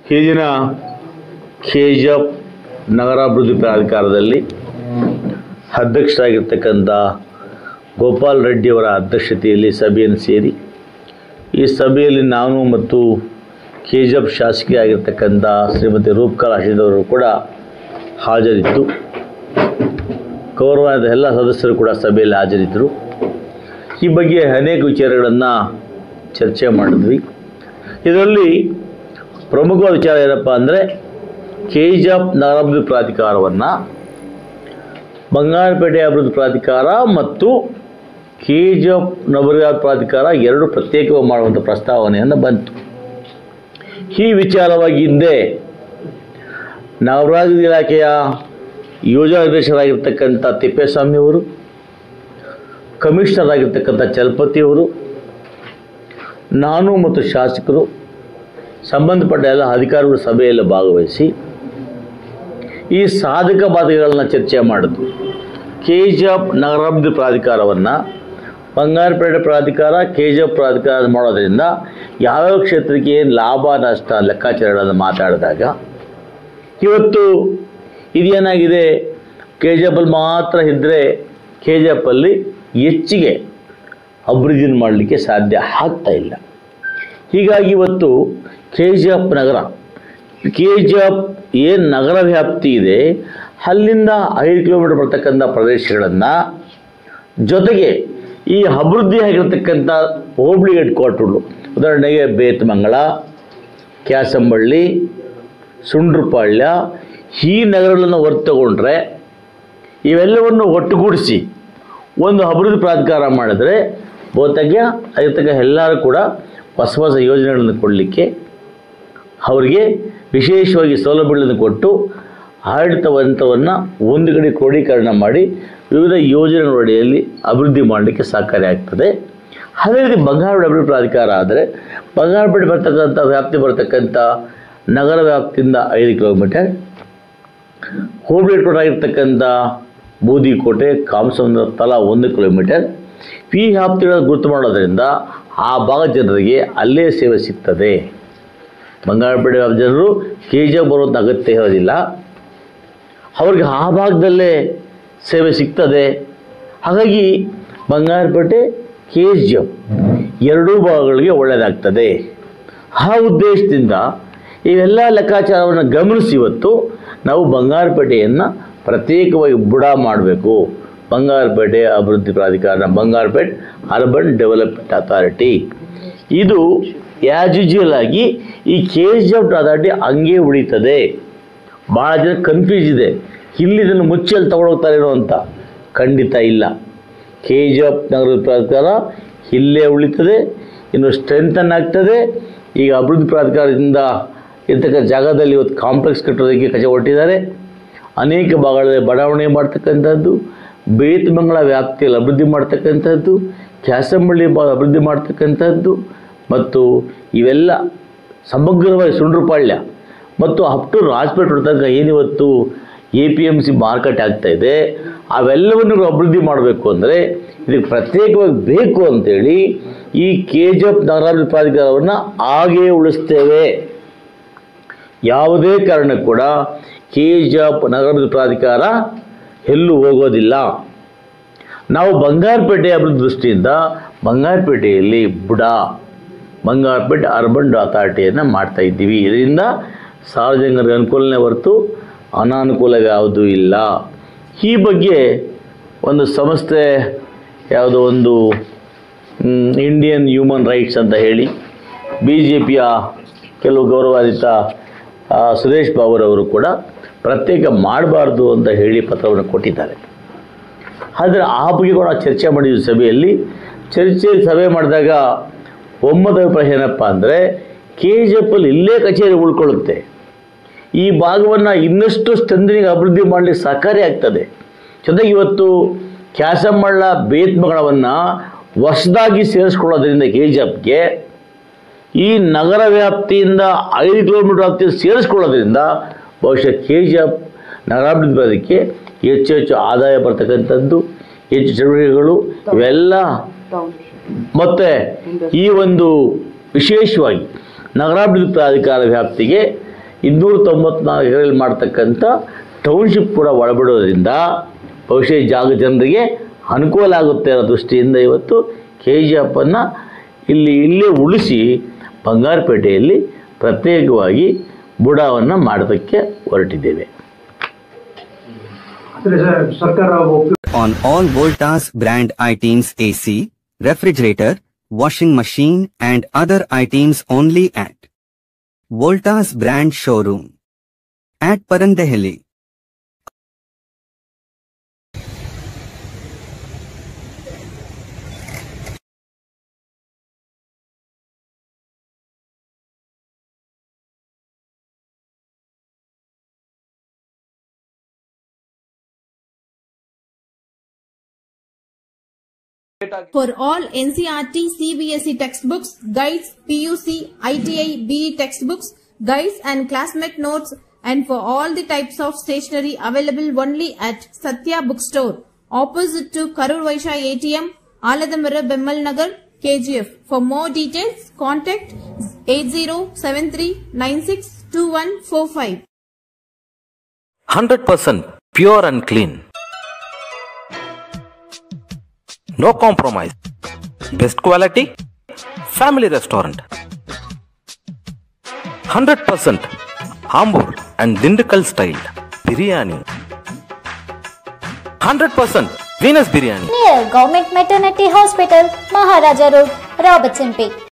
ಈ ದಿನ K G F ನಗರಾಭಿವೃದ್ಧಿ ಪ್ರಾಧಿಕಾರದಲ್ಲಿ ಅಧ್ಯಕ್ಷರಾಗಿರ್ತಕ್ಕಂಥ ಗೋಪಾಲ್ ರೆಡ್ಡಿಯವರ ಅಧ್ಯಕ್ಷತೆಯಲ್ಲಿ ಸಭೆಯನ್ನು ಸೇರಿ ಈ ಸಭೆಯಲ್ಲಿ ನಾನು ಮತ್ತು ಕೆ ಜಿ ಎಫ್ ಶಾಸಕಿ ಆಗಿರ್ತಕ್ಕಂಥ ಶ್ರೀಮತಿ ರೂಪಕಲಾ ರಾಶಿದವರು ಕೂಡ ಹಾಜರಿದ್ದು ಗೌರವಾದ ಎಲ್ಲ ಸದಸ್ಯರು ಕೂಡ ಸಭೆಯಲ್ಲಿ ಹಾಜರಿದ್ದರು ಈ ಬಗ್ಗೆ ಅನೇಕ ವಿಚಾರಗಳನ್ನು ಚರ್ಚೆ ಮಾಡಿದ್ವಿ ಇದರಲ್ಲಿ ಪ್ರಮುಖವಾದ ವಿಚಾರ ಏನಪ್ಪ ಅಂದರೆ ಕೆ ಜಿ ಎಫ್ ನಗರಾಭಿವೃದ್ಧಿ ಪ್ರಾಧಿಕಾರವನ್ನು ಬಂಗಾರಪೇಟೆ ಅಭಿವೃದ್ಧಿ ಪ್ರಾಧಿಕಾರ ಮತ್ತು ಕೆ ಜಿ ಎಫ್ ನಗರಾಭಿವೃದ್ಧಿ ಪ್ರಾಧಿಕಾರ ಎರಡು ಪ್ರತ್ಯೇಕವಾಗಿ ಮಾಡುವಂಥ ಪ್ರಸ್ತಾವನೆಯನ್ನು ಬಂತು ಈ ವಿಚಾರವಾಗಿ ಹಿಂದೆ ನಗರಾಭಿವೃದ್ಧಿ ಇಲಾಖೆಯ ಯೋಜನಾ ನಿರ್ದೇಶಕರಾಗಿರ್ತಕ್ಕಂಥ ತಿಪ್ಪೇಸ್ವಾಮಿಯವರು ಕಮಿಷನರ್ ಆಗಿರ್ತಕ್ಕಂಥ ಚಲಪತಿಯವರು ನಾನು ಮತ್ತು ಶಾಸಕರು ಸಂಬಂಧಪಟ್ಟ ಎಲ್ಲ ಅಧಿಕಾರಿಗಳ ಸಭೆಯಲ್ಲಿ ಭಾಗವಹಿಸಿ ಈ ಸಾಧಕ ಬಾಧಕಗಳನ್ನ ಚರ್ಚೆ ಮಾಡಿದ್ವು ಕೆ ಜಿ ಎಫ್ ನಗರಾಭಿವೃದ್ಧಿ ಪ್ರಾಧಿಕಾರವನ್ನು ಬಂಗಾರಪೇಟೆ ಪ್ರಾಧಿಕಾರ ಕೆ ಜಿ ಎಫ್ ಪ್ರಾಧಿಕಾರ ಮಾಡೋದ್ರಿಂದ ಯಾವ್ಯಾವ ಕ್ಷೇತ್ರಕ್ಕೆ ಏನು ಲಾಭ ನಷ್ಟ ಲೆಕ್ಕಾಚಾರಗಳನ್ನು ಮಾತಾಡಿದಾಗ ಇವತ್ತು ಇದೇನಾಗಿದೆ ಕೆ ಜಿ ಎಫಲ್ಲಿ ಮಾತ್ರ ಇದ್ದರೆ ಕೆ ಜಿ ಎಫಲ್ಲಿ ಹೆಚ್ಚಿಗೆ ಅಭಿವೃದ್ಧಿ ಮಾಡಲಿಕ್ಕೆ ಸಾಧ್ಯ ಆಗ್ತಾ ಇಲ್ಲ ಹೀಗಾಗಿ ಇವತ್ತು ಕೆ ಜಿ ಎಫ್ ನಗರ ಕೆ ಜಿ ಎಫ್ ಏನು ನಗರ ವ್ಯಾಪ್ತಿ ಇದೆ ಅಲ್ಲಿಂದ ಐದು ಕಿಲೋಮೀಟರ್ ಬರ್ತಕ್ಕಂಥ ಪ್ರದೇಶಗಳನ್ನು ಜೊತೆಗೆ ಈ ಅಭಿವೃದ್ಧಿ ಆಗಿರ್ತಕ್ಕಂಥ ಹೋಬಳಿ ಹೆಡ್ ಕ್ವಾರ್ಟರ್ಗಳು ಉದಾಹರಣೆಗೆ ಬೇತಮಂಗಲ ಕ್ಯಾಸಂಬಳ್ಳಿ ಸುಂಡ್ರಪಾಳ್ಯ ಈ ನಗರಗಳನ್ನು ಹೊರತು ತಗೊಂಡ್ರೆ ಇವೆಲ್ಲವನ್ನು ಒಟ್ಟುಗೂಡಿಸಿ ಒಂದು ಅಭಿವೃದ್ಧಿ ಪ್ರಾಧಿಕಾರ ಮಾಡಿದ್ರೆ ಬಹುತೇಕ ಆಗಿರ್ತಕ್ಕ ಎಲ್ಲರೂ ಕೂಡ ಹೊಸ ಹೊಸ ಯೋಜನೆಗಳನ್ನು ಕೊಡಲಿಕ್ಕೆ ಅವರಿಗೆ ವಿಶೇಷವಾಗಿ ಸೌಲಭ್ಯಗಳನ್ನು ಕೊಟ್ಟು ಆಡಳಿತವಂತವನ್ನು ಒಂದು ಕಡೆ ಕ್ರೋಢೀಕರಣ ಮಾಡಿ ವಿವಿಧ ಯೋಜನೆಗಳ ಅಡಿಯಲ್ಲಿ ಅಭಿವೃದ್ಧಿ ಮಾಡಲಿಕ್ಕೆ ಸಹಕಾರಿಯಾಗ್ತದೆ ಅದೇ ರೀತಿ ಬಂಗಾರಪೇಟೆ ಅಭಿವೃದ್ಧಿ ಪ್ರಾಧಿಕಾರ ಆದರೆ ಬಂಗಾರಪೇಟೆ ಬರ್ತಕ್ಕಂಥ ವ್ಯಾಪ್ತಿ ಬರ್ತಕ್ಕಂಥ ನಗರ ವ್ಯಾಪ್ತಿಯಿಂದ ಐದು ಕಿಲೋಮೀಟರ್ ಹೋಬಳಿ ಆಗಿರ್ತಕ್ಕಂಥ ಬೂದಿಕೋಟೆ ಕಾಮಸಮುದ್ರ ತಲಾ ಒಂದು ಕಿಲೋಮೀಟರ್ ಈ ವ್ಯಾಪ್ತಿಗಳನ್ನು ಗುರುತು ಮಾಡೋದ್ರಿಂದ ಆ ಭಾಗದ ಜನರಿಗೆ ಅಲ್ಲೇ ಸೇವೆ ಸಿಗ್ತದೆ ಬಂಗಾರಪೇಟೆ ವ್ಯಾಪ್ತಿ ಜನರು ಕೆ ಜಿ ಎಫ್ ಬರುವಂಥ ಅಗತ್ಯ ಇರೋದಿಲ್ಲ ಅವ್ರಿಗೆ ಆ ಭಾಗದಲ್ಲೇ ಸೇವೆ ಸಿಗ್ತದೆ ಹಾಗಾಗಿ ಬಂಗಾರಪೇಟೆ ಕೆ ಜಿ ಎಫ್ ಎರಡೂ ಭಾಗಗಳಿಗೆ ಒಳ್ಳೆಯದಾಗ್ತದೆ ಆ ಉದ್ದೇಶದಿಂದ ಇವೆಲ್ಲ ಲೆಕ್ಕಾಚಾರವನ್ನು ಗಮನಿಸಿ ಇವತ್ತು ನಾವು ಬಂಗಾರಪೇಟೆಯನ್ನು ಪ್ರತ್ಯೇಕವಾಗಿ ಬುಡ ಮಾಡಬೇಕು ಬಂಗಾರಪೇಟೆ ಅಭಿವೃದ್ಧಿ ಪ್ರಾಧಿಕಾರ ಬಂಗಾರಪೇಟೆ ಅರ್ಬನ್ ಡೆವಲಪ್ಮೆಂಟ್ ಅಥಾರಿಟಿ ಇದು ಆ್ಯಸ್ ಯೂಶುವಲ್ ಆಗಿ ಈ ಕೆ ಜಿ ಎಫ್ ಅಥಾರಿಟಿ ಹಂಗೆ ಉಳಿತದೆ ಭಾಳ ಜನ ಕನ್ಫ್ಯೂಸ್ ಇದೆ ಇಲ್ಲಿ ಇದನ್ನು ಮುಚ್ಚಲ್ಲಿ ತಗೊಂಡೋಗ್ತಾರೇನೋ ಅಂತ ಖಂಡಿತ ಇಲ್ಲ ಕೆ ಜಿ ಎಫ್ ನಗರದ ಪ್ರಾಧಿಕಾರ ಇಲ್ಲೇ ಉಳಿತದೆ ಇನ್ನು ಸ್ಟ್ರೆಂಥನ್ ಆಗ್ತದೆ ಈಗ ಅಭಿವೃದ್ಧಿ ಪ್ರಾಧಿಕಾರದಿಂದ ಇರ್ತಕ್ಕ ಜಾಗದಲ್ಲಿ ಇವತ್ತು ಕಾಂಪ್ಲೆಕ್ಸ್ ಕಟ್ಟೋದಕ್ಕೆ ಕಚೆ ಹೊರಟಿದ್ದಾರೆ ಅನೇಕ ಭಾಗಗಳಲ್ಲಿ ಬಡಾವಣೆ ಮಾಡ್ತಕ್ಕಂಥದ್ದು ಬೇತಮಂಗಲ ವ್ಯಾಪ್ತಿಯಲ್ಲಿ ಅಭಿವೃದ್ಧಿ ಮಾಡ್ತಕ್ಕಂಥದ್ದು ಕ್ಯಾಸಂಬಳ್ಳಿ ಭಾಗ ಅಭಿವೃದ್ಧಿ ಮಾಡ್ತಕ್ಕಂಥದ್ದು ಮತ್ತು ಇವೆಲ್ಲ ಸಮಗ್ರವಾಗಿ ಸುಂಡ್ರಪಾಳ್ಯ ಮತ್ತು ಅಪ್ ಟು ರಾಜಪೇಟೆ ತನಕ ಏನಿವತ್ತು A P M C market ಆಗ್ತಾ ಇದೆ ಅವೆಲ್ಲವನ್ನು ಅಭಿವೃದ್ಧಿ ಮಾಡಬೇಕು ಅಂದರೆ ಇದಕ್ಕೆ ಪ್ರತ್ಯೇಕವಾಗಿ ಬೇಕು ಅಂತೇಳಿ ಈ ಕೆ ಜಿ ಎಫ್ ನಗರಾಭಿವೃದ್ಧಿ ಪ್ರಾಧಿಕಾರವನ್ನು ಹಾಗೇ ಉಳಿಸ್ತೇವೆ ಯಾವುದೇ ಕಾರಣಕ್ಕೂ ಕೂಡ ಕೆ ಜಿ ಎಫ್ ನಗರಾಭಿವೃದ್ಧಿ ಪ್ರಾಧಿಕಾರ ಎಲ್ಲೂ ಹೋಗೋದಿಲ್ಲ ನಾವು ಬಂಗಾರಪೇಟೆ ಅಭಿವೃದ್ಧಿ ದೃಷ್ಟಿಯಿಂದ ಬಂಗಾರಪೇಟೆಯಲ್ಲಿ ಬುಡ ಬಂಗಾರಪೇಟೆ ಅರ್ಬನ್ ಅಥಾರಿಟಿಯನ್ನು ಮಾಡ್ತಾ ಇದ್ದೀವಿ ಇದರಿಂದ ಸಾರ್ವಜನಿಕರಿಗೆ ಅನುಕೂಲನೇ ಹೊರತು ಅನಾನುಕೂಲ ಯಾವುದೂ ಇಲ್ಲ ಈ ಬಗ್ಗೆ ಒಂದು ಸಂಸ್ಥೆ ಯಾವುದೋ ಒಂದು ಇಂಡಿಯನ್ ಹ್ಯೂಮನ್ ರೈಟ್ಸ್ ಅಂತ ಹೇಳಿ ಬಿ ಜೆ ಪಿಯ ಕೆಲವು ಗೌರವಾನ್ವಿತ ಆ, ಸುರೇಶ್ ಬಾಬುರವರು ಕೂಡ ಪ್ರತ್ಯೇಕ ಮಾಡಬಾರ್ದು ಅಂತ ಹೇಳಿ ಪತ್ರವನ್ನು ಕೊಟ್ಟಿದ್ದಾರೆ ಆದರೆ ಆ ಬಗ್ಗೆ ಕೂಡ ನಾವು ಚರ್ಚೆ ಮಾಡಿದ್ವಿ ಸಭೆಯಲ್ಲಿ ಚರ್ಚೆ ಸಭೆ ಮಾಡಿದಾಗ ಒಮ್ಮತ ಅಭಿಪ್ರಾಯ ಏನಪ್ಪ ಅಂದರೆ ಕೆ ಜಿ ಎಫಲ್ಲಿ ಇಲ್ಲೇ ಕಚೇರಿ ಉಳ್ಕೊಳ್ಳುತ್ತೆ ಈ ಭಾಗವನ್ನು ಇನ್ನಷ್ಟು ಸ್ಟ್ರೆಂಥನಿಗೆ ಅಭಿವೃದ್ಧಿ ಮಾಡಲಿಕ್ಕೆ ಸಹಕಾರಿ ಆಗ್ತದೆ ಜೊತೆಗೆ ಇವತ್ತು ಕ್ಯಾಸಮಳ್ಳ ಬೇತ್ಮಗಳವನ್ನು ಹೊಸದಾಗಿ ಸೇರಿಸ್ಕೊಳ್ಳೋದ್ರಿಂದ ಕೆ ಜಿ ಎಫ್ಗೆ ಈ ನಗರ ವ್ಯಾಪ್ತಿಯಿಂದ ಐದು ಕಿಲೋಮೀಟರ್ ವ್ಯಾಪ್ತಿ ಸೇರಿಸ್ಕೊಳ್ಳೋದ್ರಿಂದ ಬಹುಶಃ ಕೆ ಜಿ ಎಫ್ ನಗರಾಭಿವೃದ್ಧಿ ಬರೋದಕ್ಕೆ ಹೆಚ್ಚು ಹೆಚ್ಚು ಆದಾಯ ಬರ್ತಕ್ಕಂಥದ್ದು ಹೆಚ್ಚು ಚಟುವಟಿಕೆಗಳು ಇವೆಲ್ಲ ಮತ್ತು ಈ ಒಂದು ವಿಶೇಷವಾಗಿ ನಗರಾಭಿವೃದ್ಧಿ ಪ್ರಾಧಿಕಾರ ವ್ಯಾಪ್ತಿಗೆ ಇನ್ನೂರ ತೊಂಬತ್ನಾಲ್ಕು ಎಕರೆಯಲ್ಲಿ ಮಾಡ್ತಕ್ಕಂಥ ಟೌನ್ಶಿಪ್ ಕೂಡ ಒಳಬಿಡೋದ್ರಿಂದ ಬಹುಶಃ ಈ ಜಾಗ ಜನರಿಗೆ ಅನುಕೂಲ ಆಗುತ್ತೆ ಅನ್ನೋ ದೃಷ್ಟಿಯಿಂದ ಇವತ್ತು ಕೆ ಜಿ ಎಫನ್ನು ಇಲ್ಲಿ ಇಲ್ಲೇ ಉಳಿಸಿ ಬಂಗಾರಪೇಟೆಯಲ್ಲಿ ಪ್ರತ್ಯೇಕವಾಗಿ ಬುಡಾವನ್ನು ಮಾಡೋದಕ್ಕೆ ಹೊರಟಿದ್ದೇವೆ ಆದರೆ ಸರ್ ಸರ್ಕಾರ ಒಪ್ಪಿ on all Voltas brand items AC, refrigerator, washing machine and other items only at Voltas brand showroom at Parandehali. For all NCRT CBSE textbooks, guides, PUC, ITI, BE textbooks, guides and classmate notes and for all the types of stationery available only at Satya Bookstore, opposite to Karur Vaisha ATM, Aladamara Bemmal Nagar, KGF. For more details, contact 8073962145. 100% pure and clean. No compromise. Best quality. Family restaurant. 100% Ambur and Dindakal style. Biryani. 100% Venus Biryani. near Government Maternity Hospital, Maharaja Road, Robertson Peak.